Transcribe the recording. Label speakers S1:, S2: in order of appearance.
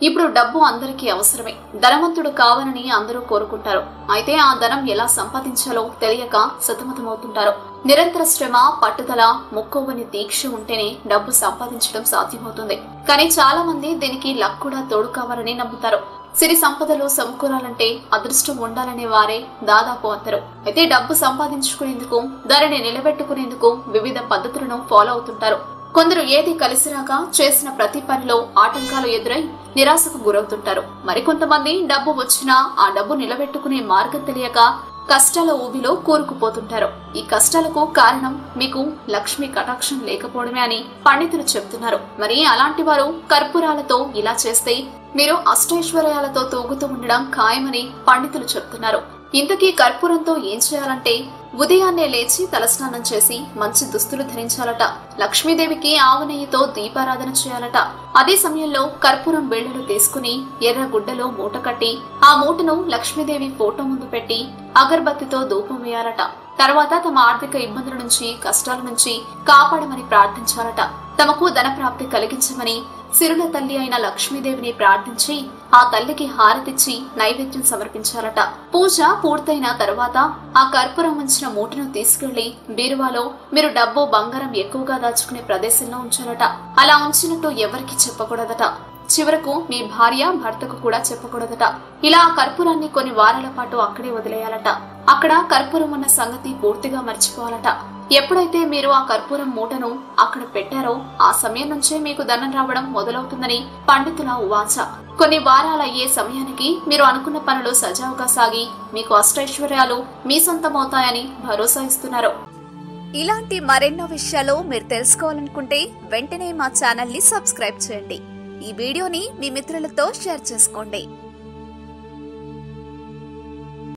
S1: ఇప్పుడు డబ్బు అందరికీ అవసరమే ధనవంతుడు కావాలని అందరూ కోరుకుంటారు అయితే ఆ ధనం ఎలా సంపాదించాలో తెలియక సతమతమవుతుంటారు నిరంతర శ్రమ పట్టుదల మొక్కువని దీక్ష ఉంటేనే డబ్బు సంపాదించడం సాధ్యమవుతుంది కానీ చాలా మంది దీనికి లక్ కూడా తోడు కావాలని నమ్ముతారు సిరి సంపదలు సమకూరాలంటే అదృష్టం ఉండాలనే వారే దాదాపు అందరూ అయితే డబ్బు సంపాదించుకునేందుకు దానిని నిలబెట్టుకునేందుకు వివిధ పద్ధతులను ఫాలో అవుతుంటారు కొందరు ఏది కలిసిరాక చేసిన ప్రతి పనిలో ఆటంకాలు ఎదురై నిరాశకు గురవుతుంటారు మరికొంతమంది డబ్బు వచ్చినా ఆ డబ్బు నిలబెట్టుకునే మార్గం తెలియక కష్టాల ఊబిలో కూరుకుపోతుంటారు ఈ కష్టాలకు కారణం మీకు లక్ష్మి కటాక్షం లేకపోవడమే అని పండితులు చెబుతున్నారు మరి అలాంటి వారు కర్పూరాలతో ఇలా చేస్తే మీరు అష్టైశ్వర్యాలతో తూగుతూ ఉండడం ఖాయమని పండితులు చెబుతున్నారు ఇంతకీ కర్పూరంతో ఏం చేయాలంటే ఉదయాన్నే లేచి తలస్నానం చేసి మంచి దుస్తులు ధరించాలట లక్ష్మీదేవికి ఆవు నెయ్యితో దీపారాధన చేయాలట అదే సమయంలో కర్పూరం బెళ్లలు తీసుకుని ఎర్ర గుడ్డలో మూట కట్టి ఆ మూటను లక్ష్మీదేవి ఫోటో ముందు పెట్టి అగర్బత్తితో ధూపం వేయాలట తర్వాత తమ ఆర్థిక ఇబ్బందుల నుంచి కష్టాల నుంచి కాపాడమని ప్రార్థించాలట తమకు ధన ప్రాప్తి కలిగించమని సిరుల తల్లి అయిన లక్ష్మీదేవిని ప్రార్థించి ఆ తల్లికి హారతిచ్చి నైవేద్యం సమర్పించాలట పూజ పూర్తయిన తర్వాత ఆ కర్పూరం ఉంచిన మూటను తీసుకెళ్లి బీరువాలో మీరు డబ్బు బంగారం ఎక్కువగా దాచుకునే ప్రదేశంలో ఉంచాలట అలా ఉంచినట్టు ఎవరికి చెప్పకూడదట చివరకు మీ భార్య భర్తకు కూడా చెప్పకూడదట ఇలా ఆ కర్పూరాన్ని కొన్ని వారాల పాటు అక్కడే వదిలేయాలట అక్కడ కర్పూరం ఉన్న సంగతి పూర్తిగా మర్చిపోవాలట ఎప్పుడైతే మీరు ఆ కర్పూరం మూటను అక్కడ పెట్టారో ఆ సమయం నుంచే మీకు ధనం రావడం మొదలవుతుందని పండితుల ఉవాచ కొన్ని వారాల అయ్యే సమయానికి మీరు అనుకున్న పనులు సజావుగా సాగి మీకు అష్టైశ్వర్యాలు మీ సొంతమవుతాయని భరోసా ఇస్తున్నారు
S2: ఇలాంటి మరెన్నో విషయాలు మీరు తెలుసుకోవాలనుకుంటే వెంటనే మా ఛానల్ ని సబ్స్క్రైబ్ చేయండి ఈ వీడియోని మీ మిత్రులతో షేర్ చేసుకోండి